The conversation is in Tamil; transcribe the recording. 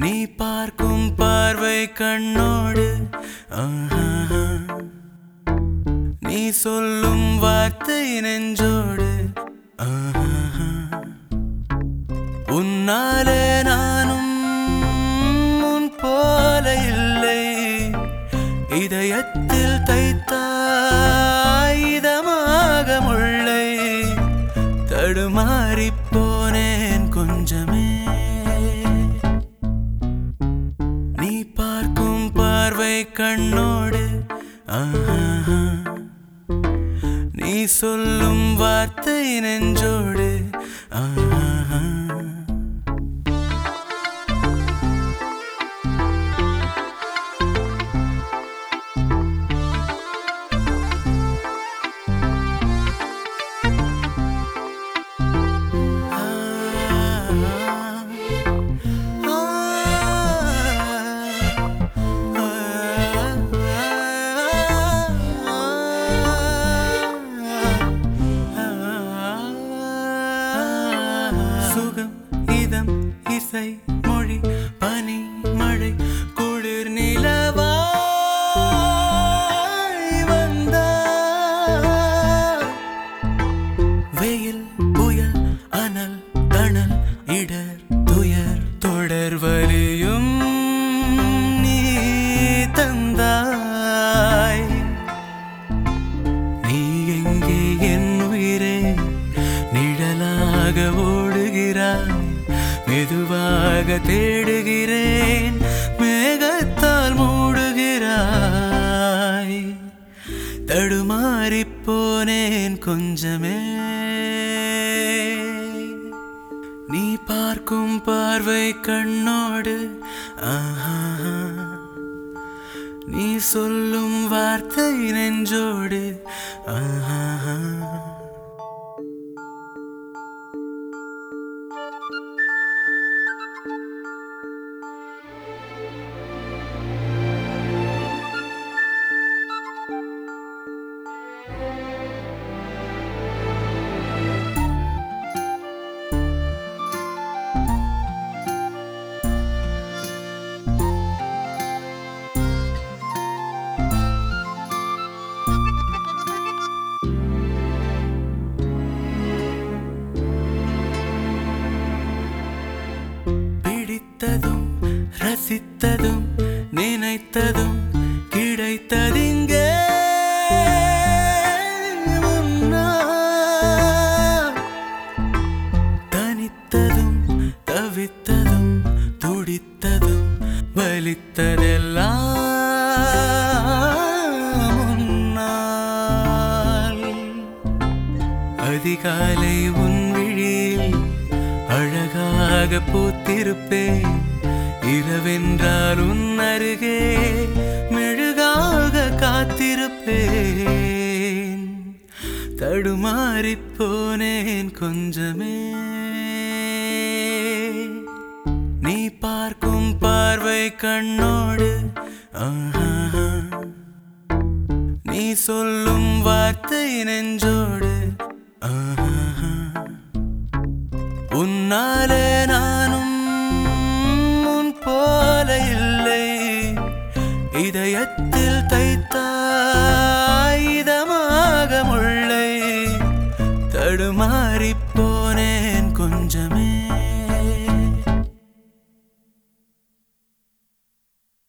நீ பார்க்கும் பார்வை கண்ணோடு ஆஹா. நீ சொல்லும் வார்த்தை நெஞ்சோடு ஆஹா. உன்னாலே நானும் உன் போல இல்லை இதயத்தில் தைத்தாய் இதமாக முள்ளை தடுமாறிப் போனேன் கொஞ்சமே நீ பார்க்கும் பார்வை கண்ணோடு ஆஹா. நீ சொல்லும் வார்த்தை நெஞ்சோடு ஆஹா. சுகம் இதம் இசை மொழி பனி மழை குளிர் நிலவாய் வந்தாய் வெயில் புயல் அனல் தணல் இடர் துயர் தொடர் வலியும் நீ தந்தாய் நீ எங்கே என் உயிரே நிழலாக ஓடுகிறாய் மெதுவாக தேடுகிறேன் மேகத்தால் மூடுகிறாய் தடுமாறிப் போனேன் கொஞ்சமே நீ பார்க்கும் பார்வை கண்ணோடு ஆஹா நீ சொல்லும் வார்த்தை நெஞ்சோடு ஆஹா பிடித்ததும் ரசித்ததும் நினைத்ததும் கிடைத்ததிங்கே முன்னால். தனித்ததும் தவித்ததும் துடித்ததும் வலித்ததெல்லாம் முன்னால். அதிகாலை உன் விழியில் அழகாக பூத்திருப்பேன் இரவென்றால் உன் அருகே மெழுகாக காத்திருப்பேன் தடுமாறிப் போனேன் கொஞ்சமே நீ பார்க்கும் பார்வை கண்ணோடு ஆஹா நீ சொல்லும் வார்த்தை நெஞ்சோடு ஆஹா. உன்னாலே நானும் உன் போல இல்லை இதயத்தில் தைத்தாய் இதமாக முள்ளை தடுமாறிப் போனேன் கொஞ்சமே